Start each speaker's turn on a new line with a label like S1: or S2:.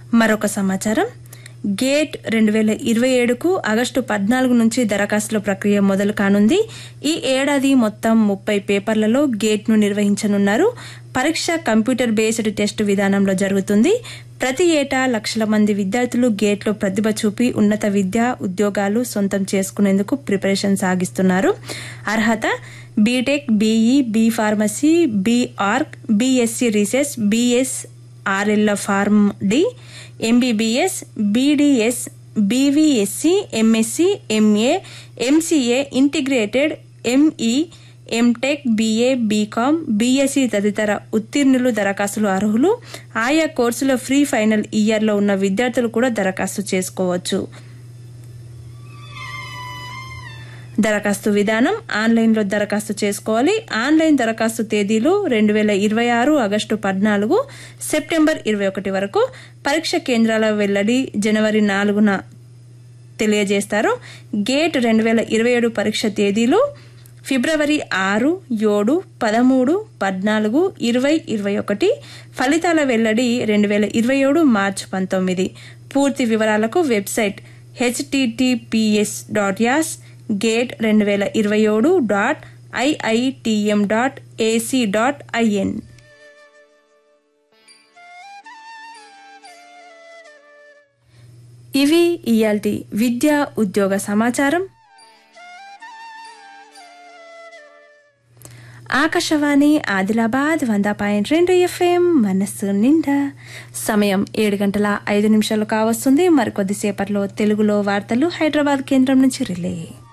S1: మరొక సమాచారం గేట్ రెండు వేల ఇరవై ఏడుకు ఆగస్టు పద్నాలుగు నుంచి దరఖాస్తుల ప్రక్రియ మొదలు కానుంది ఈ ఏడాది మొత్తం ముప్పై పేపర్లలో గేట్ను నిర్వహించనున్నారు పరీక్ష కంప్యూటర్ బేస్డ్ టెస్ట్ విధానంలో జరుగుతుంది ప్రతి ఏటా లక్షల మంది విద్యార్థులు గేట్లో ప్రతిభ చూపి ఉన్నత విద్య ఉద్యోగాలు సొంతం చేసుకునేందుకు ప్రిపరేషన్ సాగిస్తున్నారు అర్హత BTech BE B pharmacy BArch BSc research BS RL pharm D MBBS BDS BVSc MSc MA MCA integrated ME MTech BA BCom BSc తదితర ఉత్తీర్ణులు దరఖాస్తులు అర్హులు ఆయా కోర్సులో ఫ్రీ ఫైనల్ ఇయర్లో ఉన్న విద్యార్థులు కూడా దరఖాస్తు చేసుకోవచ్చు దరఖాస్తు విధానం ఆన్లైన్లో దరఖాస్తు చేసుకోవాలి ఆన్లైన్ దరఖాస్తు తేదీలు రెండు వేల ఇరవై ఆరు ఆగస్టు పద్నాలుగు సెప్టెంబర్ ఇరవై ఒకటి వరకు పరీక్ష కేంద్రాల వెల్లడి జనవరి నాలుగున తెలియజేస్తారు గేట్ రెండు వేల ఇరవై ఏడు పరీక్ష తేదీలు ఫిబ్రవరి ఆరు ఏడు పదమూడు పద్నాలుగు ఇరవై ఇరవై ఒకటి ఫలితాల వెల్లడి రెండు వేల ఇరవై ఏడు మార్చి పంతొమ్మిది పూర్తి వివరాలకు వెబ్సైట్ హెచ్టిటిపిఎస్ డాట్ యాస్ గేట్ రెండు వేల ఇరవై ఏడు dot IITM dot AC dot IN ఇవి ఇయాల్టి విద్యా ఉద్యోగ సమాచారం ఆకాశవాణి ఆదిలాబాద్ వంద పాయింట్ రెండు ఎఫ్ఎం మనస్సు నిండా సమయం ఏడు గంటల ఐదు నిమిషాలు కావస్తుంది మరికొద్దిసేపట్లో తెలుగులో వార్తలు హైదరాబాద్ కేంద్రం నుంచి రిలే